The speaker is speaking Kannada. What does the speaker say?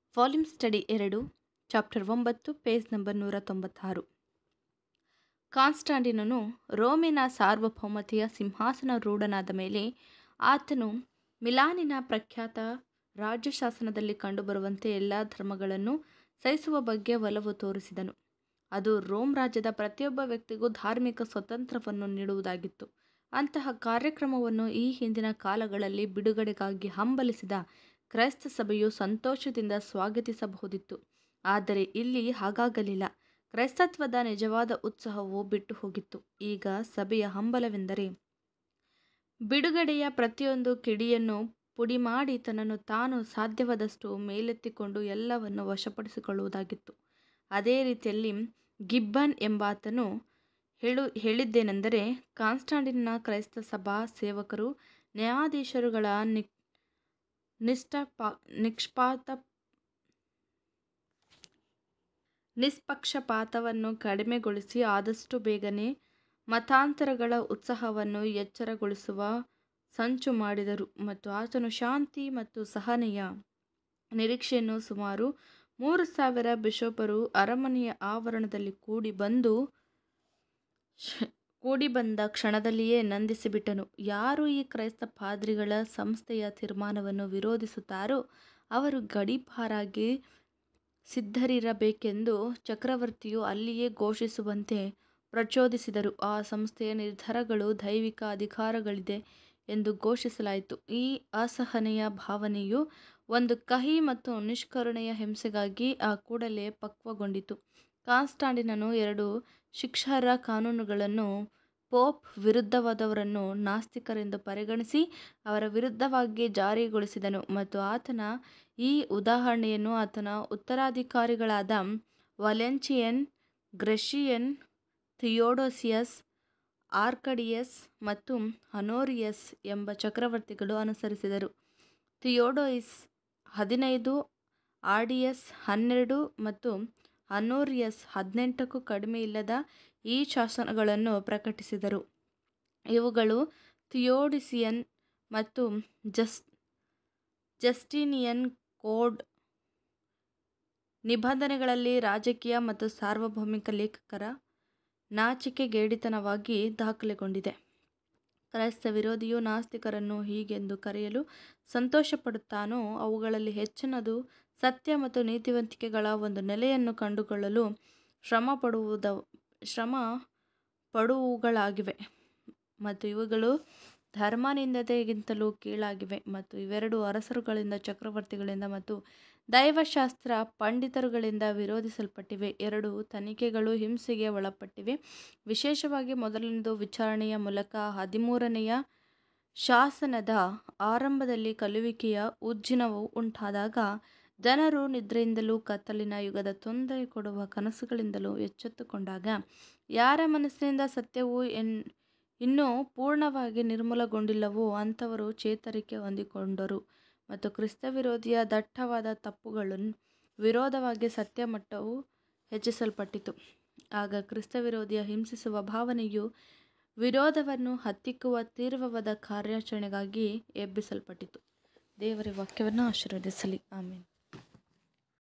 ವಾಲ್ಯೂಮ್ ಸ್ಟಡಿ ಎರಡು ಚಾಪ್ಟರ್ ಒಂಬತ್ತು ಪೇಜ್ ನಂಬರ್ ನೂರ ತೊಂಬತ್ತಾರು ಕಾನ್ಸ್ಟಾಂಟಿನನು ರೋಮಿನ ಸಾರ್ವಭೌಮತೆಯ ಸಿಂಹಾಸನಾರೂಢನಾದ ಮೇಲೆ ಆತನು ಮಿಲಾನಿನ ಪ್ರಖ್ಯಾತ ರಾಜ್ಯಶಾಸನದಲ್ಲಿ ಕಂಡುಬರುವಂತೆ ಎಲ್ಲ ಧರ್ಮಗಳನ್ನು ಸಹಿಸುವ ಬಗ್ಗೆ ಒಲವು ತೋರಿಸಿದನು ಅದು ರೋಮ್ ರಾಜ್ಯದ ಪ್ರತಿಯೊಬ್ಬ ವ್ಯಕ್ತಿಗೂ ಧಾರ್ಮಿಕ ಸ್ವಾತಂತ್ರ್ಯವನ್ನು ನೀಡುವುದಾಗಿತ್ತು ಅಂತಹ ಕಾರ್ಯಕ್ರಮವನ್ನು ಈ ಹಿಂದಿನ ಕಾಲಗಳಲ್ಲಿ ಬಿಡುಗಡೆಗಾಗಿ ಹಂಬಲಿಸಿದ ಕ್ರೈಸ್ತ ಸಭೆಯು ಸಂತೋಷದಿಂದ ಸ್ವಾಗತಿಸಬಹುದಿತ್ತು ಆದರೆ ಇಲ್ಲಿ ಹಾಗಾಗಲಿಲ್ಲ ಕ್ರೈಸ್ತತ್ವದ ನಿಜವಾದ ಉತ್ಸಾಹವು ಬಿಟ್ಟು ಹೋಗಿತ್ತು ಈಗ ಸಭೆಯ ಹಂಬಲವೆಂದರೆ ಬಿಡುಗಡೆಯ ಪ್ರತಿಯೊಂದು ಕಿಡಿಯನ್ನು ಪುಡಿಮಾಡಿ ತನ್ನನ್ನು ತಾನು ಸಾಧ್ಯವಾದಷ್ಟು ಮೇಲೆತ್ತಿಕೊಂಡು ಎಲ್ಲವನ್ನು ವಶಪಡಿಸಿಕೊಳ್ಳುವುದಾಗಿತ್ತು ಅದೇ ರೀತಿಯಲ್ಲಿ ಗಿಬ್ಬನ್ ಎಂಬಾತನು ಹೇಳು ಹೇಳಿದ್ದೇನೆಂದರೆ ಕಾನ್ಸ್ಟಾಂಟಿನ ಕ್ರೈಸ್ತ ಸಭಾ ಸೇವಕರು ನ್ಯಾಯಾಧೀಶರುಗಳ ನಿ ನಿಷ್ಠಪಾ ನಿಷ್ಪಾತ ನಿಷ್ಪಕ್ಷಪಾತವನ್ನು ಕಡಿಮೆಗೊಳಿಸಿ ಆದಷ್ಟು ಬೇಗನೆ ಮತಾಂತರಗಳ ಉತ್ಸಾಹವನ್ನು ಎಚ್ಚರಗೊಳಿಸುವ ಸಂಚು ಮಾಡಿದರು ಮತ್ತು ಆತನು ಶಾಂತಿ ಮತ್ತು ಸಹನೆಯ ನಿರೀಕ್ಷೆಯನ್ನು ಸುಮಾರು ಮೂರು ಸಾವಿರ ಬಿಷಪರು ಅರಮನೆಯ ಆವರಣದಲ್ಲಿ ಕೂಡಿ ಬಂದು ಕೂಡಿ ಬಂದ ಕ್ಷಣದಲ್ಲಿಯೇ ನಂದಿಸಿಬಿಟ್ಟನು ಯಾರು ಈ ಕ್ರೈಸ್ತ ಪಾದ್ರಿಗಳ ಸಂಸ್ಥೆಯ ತೀರ್ಮಾನವನ್ನು ವಿರೋಧಿಸುತ್ತಾರೋ ಅವರು ಗಡೀಪಾರಾಗಿ ಸಿದ್ಧರಿರಬೇಕೆಂದು ಚಕ್ರವರ್ತಿಯು ಅಲ್ಲಿಯೇ ಘೋಷಿಸುವಂತೆ ಪ್ರಚೋದಿಸಿದರು ಆ ಸಂಸ್ಥೆಯ ನಿರ್ಧಾರಗಳು ದೈವಿಕ ಅಧಿಕಾರಗಳಿದೆ ಎಂದು ಘೋಷಿಸಲಾಯಿತು ಈ ಅಸಹನೆಯ ಭಾವನೆಯು ಒಂದು ಕಹಿ ಮತ್ತು ನಿಷ್ಕರುಣೆಯ ಹಿಂಸೆಗಾಗಿ ಆ ಕೂಡಲೇ ಪಕ್ವಗೊಂಡಿತು ಕಾನ್ಸ್ಟಾಂಟಿನನು ಎರಡು ಶಿಕ್ಷಾರ್ಹ ಕಾನೂನುಗಳನ್ನು ಪೋಪ್ ವಿರುದ್ಧವಾದವರನ್ನು ನಾಸ್ತಿಕರೆಂದು ಪರಿಗಣಿಸಿ ಅವರ ವಿರುದ್ಧವಾಗಿ ಜಾರಿಗೊಳಿಸಿದನು ಮತ್ತು ಆತನ ಈ ಉದಾಹರಣೆಯನ್ನು ಆತನ ಉತ್ತರಾಧಿಕಾರಿಗಳಾದ ವಲೆನ್ಷಿಯನ್ ಗ್ರೆಷಿಯನ್ ಥಿಯೋಡೋಸಿಯಸ್ ಆರ್ಕಡಿಯಸ್ ಮತ್ತು ಹನೋರಿಯಸ್ ಎಂಬ ಚಕ್ರವರ್ತಿಗಳು ಅನುಸರಿಸಿದರು ಥಿಯೋಡೋಯಿಸ್ ಹದಿನೈದು ಆರ್ಡಿಯಸ್ ಹನ್ನೆರಡು ಮತ್ತು ಹನೋರಿಯಸ್ ಹದಿನೆಂಟಕ್ಕೂ ಕಡಿಮೆಯಿಲ್ಲದ ಈ ಶಾಸನಗಳನ್ನು ಪ್ರಕಟಿಸಿದರು ಇವುಗಳು ಥಿಯೋಡಿಸಿಯನ್ ಮತ್ತು ಜಸ್ ಜಸ್ಟಿನಿಯನ್ ಕೋಡ್ ನಿಬಂಧನೆಗಳಲ್ಲಿ ರಾಜಕೀಯ ಮತ್ತು ಸಾರ್ವಭೌಮಿಕ ಲೇಖಕರ ನಾಚಿಕೆಗೇಡಿತನವಾಗಿ ದಾಖಲೆಗೊಂಡಿದೆ ಕ್ರೈಸ್ತ ವಿರೋಧಿಯು ನಾಸ್ತಿಕರನ್ನು ಹೀಗೆಂದು ಕರೆಯಲು ಸಂತೋಷಪಡುತ್ತಾನೋ ಅವುಗಳಲ್ಲಿ ಹೆಚ್ಚಿನದು ಸತ್ಯ ಮತ್ತು ನೀತಿವಂತಿಕೆಗಳ ಒಂದು ನೆಲೆಯನ್ನು ಕಂಡುಕೊಳ್ಳಲು ಶ್ರಮಪಡುವುದ ಶ್ರಮ ಪಡುವುಗಳಾಗಿವೆ ಮತ್ತು ಇವುಗಳು ಧರ್ಮನಿಂದೆಗಿಂತಲೂ ಕೀಳಾಗಿವೆ ಮತ್ತು ಇವೆರಡೂ ಅರಸರುಗಳಿಂದ ಚಕ್ರವರ್ತಿಗಳಿಂದ ಮತ್ತು ದೈವಶಾಸ್ತ್ರ ಪಂಡಿತರುಗಳಿಂದ ವಿರೋಧಿಸಲ್ಪಟ್ಟಿವೆ ಎರಡು ತನಿಖೆಗಳು ಹಿಂಸೆಗೆ ಒಳಪಟ್ಟಿವೆ ವಿಶೇಷವಾಗಿ ಮೊದಲನೆಯದು ವಿಚಾರಣೆಯ ಮೂಲಕ ಹದಿಮೂರನೆಯ ಶಾಸನದ ಆರಂಭದಲ್ಲಿ ಕಲಿಯುವಿಕೆಯ ಉಜ್ಜೀವನವು ಉಂಟಾದಾಗ ಜನರು ನಿದ್ರೆಯಿಂದಲೂ ಕತ್ತಲಿನ ಯುಗದ ತೊಂದರೆ ಕೊಡುವ ಕನಸುಗಳಿಂದಲೂ ಎಚ್ಚೆತ್ತುಕೊಂಡಾಗ ಯಾರ ಮನಸ್ಸಿನಿಂದ ಸತ್ಯವು ಎನ್ ಇನ್ನೂ ಪೂರ್ಣವಾಗಿ ನಿರ್ಮೂಲಗೊಂಡಿಲ್ಲವೋ ಅಂಥವರು ಚೇತರಿಕೆ ಹೊಂದಿಕೊಂಡರು ಮತ್ತು ಕ್ರಿಸ್ತ ವಿರೋಧಿಯ ದಟ್ಟವಾದ ತಪ್ಪುಗಳ ವಿರೋಧವಾಗಿ ಸತ್ಯ ಮಟ್ಟವು ಹೆಚ್ಚಿಸಲ್ಪಟ್ಟಿತು ಆಗ ಕ್ರಿಸ್ತ ವಿರೋಧಿಯ ಹಿಂಸಿಸುವ ಭಾವನೆಯು ವಿರೋಧವನ್ನು ಹತ್ತಿಕ್ಕುವ ತೀವ್ರವಾದ ಕಾರ್ಯಾಚರಣೆಗಾಗಿ ಎಬ್ಬಿಸಲ್ಪಟ್ಟಿತು ದೇವರ ವಾಕ್ಯವನ್ನು ಆಶೀರ್ವದಿಸಲಿ ಆಮೇಲೆ